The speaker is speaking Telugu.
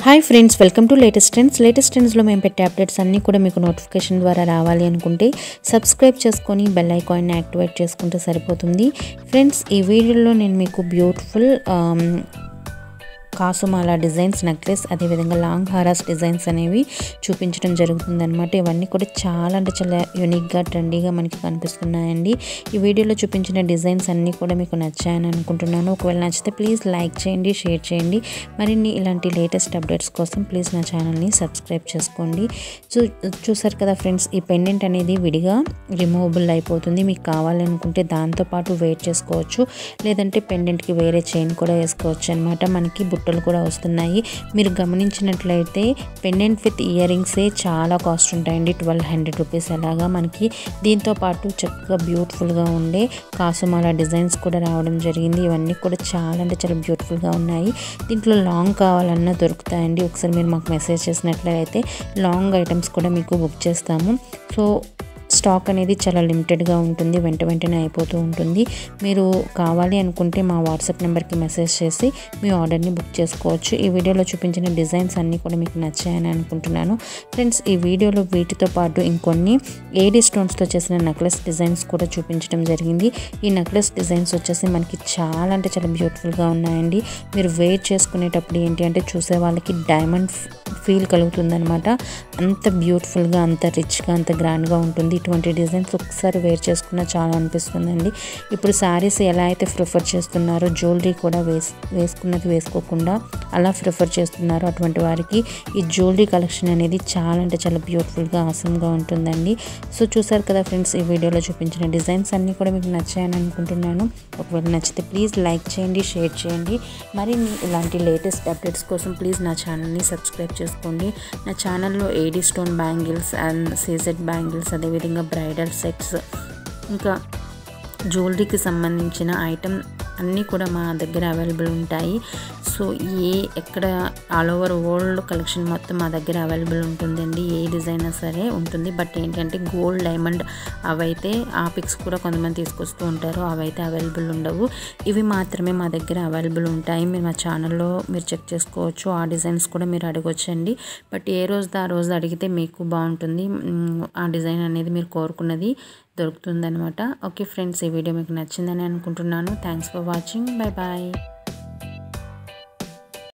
hi friends welcome to latest trends latest ట్రెండ్స్లో మేము పెట్టే అప్డేట్స్ అన్నీ కూడా మీకు నోటిఫికేషన్ ద్వారా రావాలి అనుకుంటే సబ్స్క్రైబ్ చేసుకొని బెల్ ఐకాన్ని యాక్టివేట్ చేసుకుంటే సరిపోతుంది ఫ్రెండ్స్ ఈ వీడియోలో నేను మీకు బ్యూటిఫుల్ కాసుమాల డిజైన్స్ నెక్లెస్ అదేవిధంగా లాంగ్ హారాస్ డిజైన్స్ అనేవి చూపించడం జరుగుతుందన్నమాట ఇవన్నీ కూడా చాలా అంటే చాలా యూనిక్గా ట్రెండీగా మనకి కనిపిస్తున్నాయండి ఈ వీడియోలో చూపించిన డిజైన్స్ అన్నీ కూడా మీకు నచ్చాయని అనుకుంటున్నాను ఒకవేళ నచ్చితే ప్లీజ్ లైక్ చేయండి షేర్ చేయండి మరిన్ని ఇలాంటి లేటెస్ట్ అప్డేట్స్ కోసం ప్లీజ్ నా ఛానల్ని సబ్స్క్రైబ్ చేసుకోండి చూ చూసారు కదా ఫ్రెండ్స్ ఈ పెండెంట్ అనేది విడిగా రిమూవబుల్ అయిపోతుంది మీకు కావాలనుకుంటే దాంతోపాటు వెయిట్ చేసుకోవచ్చు లేదంటే పెండెంట్కి వేరే చైన్ కూడా వేసుకోవచ్చు అనమాట మనకి బుట్టలు కూడా వస్తున్నాయి మీరు గమనించినట్లయితే పెండెంట్ విత్ ఇయర్ రింగ్సే చాలా కాస్ట్ ఉంటాయండి ట్వెల్వ్ హండ్రెడ్ రూపీస్ అలాగా మనకి దీంతో పాటు చక్కగా బ్యూటిఫుల్గా ఉండే కాసుమాల డిజైన్స్ కూడా రావడం జరిగింది ఇవన్నీ కూడా చాలా అంటే చాలా బ్యూటిఫుల్గా ఉన్నాయి దీంట్లో లాంగ్ కావాలన్నా దొరుకుతాయండి ఒకసారి మీరు మాకు మెసేజ్ చేసినట్లయితే లాంగ్ ఐటమ్స్ కూడా మీకు బుక్ చేస్తాము సో స్టాక్ అనేది చాలా లిమిటెడ్గా ఉంటుంది వెంట వెంటనే అయిపోతూ ఉంటుంది మీరు కావాలి అనుకుంటే మా వాట్సాప్ నెంబర్కి మెసేజ్ చేసి మీ ఆర్డర్ని బుక్ చేసుకోవచ్చు ఈ వీడియోలో చూపించిన డిజైన్స్ అన్నీ కూడా మీకు నచ్చాయని అనుకుంటున్నాను ఫ్రెండ్స్ ఈ వీడియోలో వీటితో పాటు ఇంకొన్ని ఏడీ స్టోన్స్తో చేసిన నెక్లెస్ డిజైన్స్ కూడా చూపించడం జరిగింది ఈ నెక్లెస్ డిజైన్స్ వచ్చేసి మనకి చాలా అంటే చాలా బ్యూటిఫుల్గా ఉన్నాయండి మీరు వేర్ చేసుకునేటప్పుడు ఏంటి అంటే చూసే వాళ్ళకి డైమండ్ ఫీల్ కలుగుతుందనమాట అంత బ్యూటిఫుల్గా అంత రిచ్గా అంత గ్రాండ్గా ఉంటుంది ఇటువంటి డిజైన్స్ ఒకసారి వేర్ చేసుకున్న చాలా అనిపిస్తుందండి ఇప్పుడు శారీస్ ఎలా అయితే ప్రిఫర్ చేస్తున్నారో జ్యువెలరీ కూడా వేస్ వేసుకున్నది వేసుకోకుండా అలా ప్రిఫర్ చేస్తున్నారో అటువంటి వారికి ఈ జ్యువెలరీ కలెక్షన్ అనేది చాలా అంటే చాలా బ్యూటిఫుల్గా ఆసంగా ఉంటుందండి సో చూసారు కదా ఫ్రెండ్స్ ఈ వీడియోలో చూపించిన డిజైన్స్ అన్నీ కూడా మీకు నచ్చాయని అనుకుంటున్నాను ఒకవేళ నచ్చితే ప్లీజ్ లైక్ చేయండి షేర్ చేయండి మరిన్ని ఇలాంటి లేటెస్ట్ అప్డేట్స్ కోసం ప్లీజ్ నా ఛానల్ని సబ్స్క్రైబ్ చేసుకోండి నా ఛానల్లో AD stone bangles and CZ bangles అదేవిధంగా బ్రైడల్ సెట్స్ ఇంకా జ్యువెలరీకి సంబంధించిన ఐటమ్ అన్నీ కూడా మా దగ్గర అవైలబుల్ ఉంటాయి సో ఏ ఎక్కడ ఆల్ ఓవర్ వరల్డ్ కలెక్షన్ మొత్తం మా దగ్గర అవైలబుల్ ఉంటుందండి ఏ డిజైన్ సరే ఉంటుంది బట్ ఏంటంటే గోల్డ్ డైమండ్ అవైతే ఆ పిక్స్ కూడా కొంతమంది తీసుకొస్తూ ఉంటారు అవైతే అవైలబుల్ ఉండవు ఇవి మాత్రమే మా దగ్గర అవైలబుల్ ఉంటాయి మీరు మా ఛానల్లో మీరు చెక్ చేసుకోవచ్చు ఆ డిజైన్స్ కూడా మీరు అడగొచ్చండి బట్ ఏ రోజు ఆ రోజు అడిగితే మీకు బాగుంటుంది ఆ డిజైన్ అనేది మీరు కోరుకున్నది దొరుకుతుందనమాట ఓకే ఫ్రెండ్స్ ఈ వీడియో మీకు నచ్చిందని అనుకుంటున్నాను thanks for watching bye bye